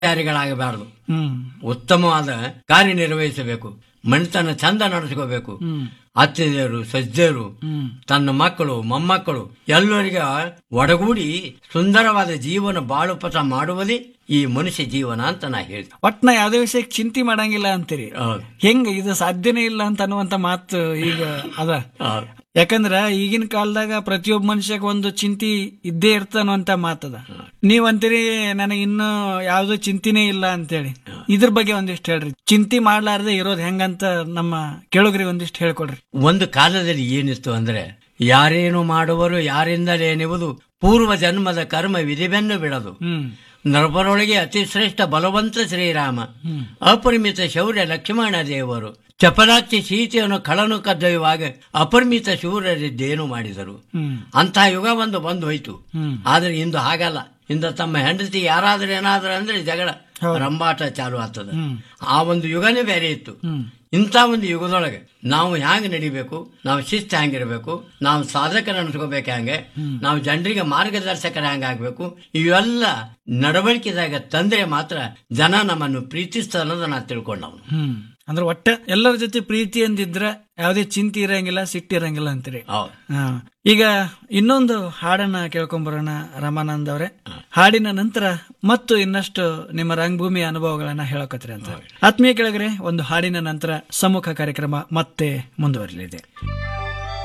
ಯಾರಿಗಳಾಗಬಾರದು ಹ್ಮ್ ಉತ್ತಮವಾದ ಕಾರ್ಯನಿರ್ವಹಿಸಬೇಕು ಮನೆತನ ಚಂದ ನಡೆಸ್ಕೋಬೇಕು ಹ್ಮ್ ಅತ್ತಿಗೆಯರು ಸಜ್ಜರು ಹ್ಮ್ ತನ್ನ ಮಕ್ಕಳು ಮೊಮ್ಮಕ್ಕಳು ಎಲ್ಲರಿಗೆ ಒಡಗೂಡಿ ಸುಂದರವಾದ ಜೀವನ ಬಾಳುಪಥ ಮಾಡುವುದೇ ಈ ಮನುಷ್ಯ ಜೀವನ ಅಂತ ನಾ ಹೇಳ್ತೀನಿ ಒಟ್ನ ಯಾವ್ದೇ ವಿಷಯಕ್ಕೆ ಚಿಂತೆ ಮಾಡಂಗಿಲ್ಲ ಅಂತೀರಿ ಹೌದು ಹೆಂಗ ಇದು ಸಾಧ್ಯನೇ ಇಲ್ಲ ಅಂತ ಅನ್ನುವಂತ ಮಾತು ಈಗ ಅದ ಹೌದು ಯಾಕಂದ್ರ ಈಗಿನ ಕಾಲದಾಗ ಪ್ರತಿಯೊಬ್ಬ ಮನುಷ್ಯಗ ಒಂದು ಚಿಂತಿ ಇದ್ದೇ ಇರ್ತಾನಂತ ಮಾತದ ನೀವ್ ಅಂತೀರಿ ನನಗೆ ಇನ್ನು ಯಾವ್ದು ಚಿಂತಿನೇ ಇಲ್ಲ ಅಂತೇಳಿ ಇದ್ರ ಬಗ್ಗೆ ಒಂದಿಷ್ಟು ಹೇಳ್ರಿ ಚಿಂತಿ ಮಾಡ್ಲಾರ್ದೆ ಇರೋದ್ ಹೆಂಗಂತ ನಮ್ಮ ಕೇಳುಗರಿಗೆ ಒಂದಿಷ್ಟು ಹೇಳ್ಕೊಡ್ರಿ ಒಂದು ಕಾಲದಲ್ಲಿ ಏನಿತ್ತು ಅಂದ್ರೆ ಯಾರೇನು ಮಾಡುವರು ಯಾರಿಂದಲೇನೆವುದು ಪೂರ್ವ ಜನ್ಮದ ಕರ್ಮ ವಿಧಿಬೆನ್ನು ಬಿಡದು ಹ್ಮ್ ನರಬರೊಳಗೆ ಅತಿ ಶ್ರೇಷ್ಠ ಬಲವಂತ ಶ್ರೀರಾಮ ಅಪರಿಮಿತ ಶೌರ್ಯ ಲಕ್ಷ್ಮಣ ದೇವರು ಚಪಲಾಕ್ಷಿ ಸೀತೆಯನ್ನು ಕಳನು ಕದ್ದೊಯ್ಯುವಾಗ ಅಪರಿಮಿತ ಶೂರರಿದ್ದೇನು ಮಾಡಿದರು ಹ್ಮ್ ಅಂತ ಯುಗ ಒಂದು ಬಂದು ಹೋಯ್ತು ಹ್ಮ್ ಆದ್ರೆ ಇಂದು ಹಾಗಲ್ಲ ಇಂದು ತಮ್ಮ ಹೆಂಡತಿ ಯಾರಾದ್ರೂ ಏನಾದ್ರೂ ಅಂದ್ರೆ ಜಗಳ ರಂಬಾಟ ಚಾಲು ಆಗ್ತದ ಹ್ಮ್ ಆ ಒಂದು ಯುಗನೇ ಬೇರೆ ಇತ್ತು ಹ್ಮ್ ಇಂಥ ಒಂದು ಯುಗದೊಳಗೆ ನಾವು ಹ್ಯಾಂಗ ನಡಿಬೇಕು ನಾವು ಶಿಸ್ತು ಹ್ಯಾಂಗಿರ್ಬೇಕು ನಾವು ಸಾಧಕರ ಅನ್ಸ್ಕೋಬೇಕು ಹ್ಯಾಂಗೆ ನಾವು ಜನರಿಗೆ ಮಾರ್ಗದರ್ಶಕರ ಹ್ಯಾಂಗ ಆಗ್ಬೇಕು ಇವೆಲ್ಲ ನಡವಳಿಕೆದಾಗ ತಂದ್ರೆ ಮಾತ್ರ ಜನ ನಮ್ಮನ್ನು ಪ್ರೀತಿಸ್ತಾರೆ ಅನ್ನೋದು ನಾ ತಿಳ್ಕೊಂಡ್ ನಾವು ಹ್ಮ್ ಅಂದ್ರೆ ಒಟ್ಟ ಎಲ್ಲರ ಜೊತೆ ಪ್ರೀತಿ ಅಂದಿದ್ರ ಯಾವ್ದೇ ಚಿಂತೆ ಇರಂಗಿಲ್ಲ ಸಿಟ್ಟು ಇರಂಗಿಲ್ಲ ಅಂತೀರಿ ಹೌದು ಹಾ. ಈಗ ಇನ್ನೊಂದು ಹಾಡನ್ನ ಕೇಳ್ಕೊಂಬರೋಣ ರಮಾನಂದ್ ಅವರೇ ಹಾಡಿನ ನಂತರ ಮತ್ತು ಇನ್ನಷ್ಟು ನಿಮ್ಮ ರಂಗಭೂಮಿ ಅನುಭವಗಳನ್ನ ಹೇಳಕತ್ರಿ ಅಂತ ಆತ್ಮೀಯ ಕೆಳಗರೆ ಒಂದು ಹಾಡಿನ ನಂತರ ಸಮ್ಮುಖ ಕಾರ್ಯಕ್ರಮ ಮತ್ತೆ ಮುಂದುವರಲಿದೆ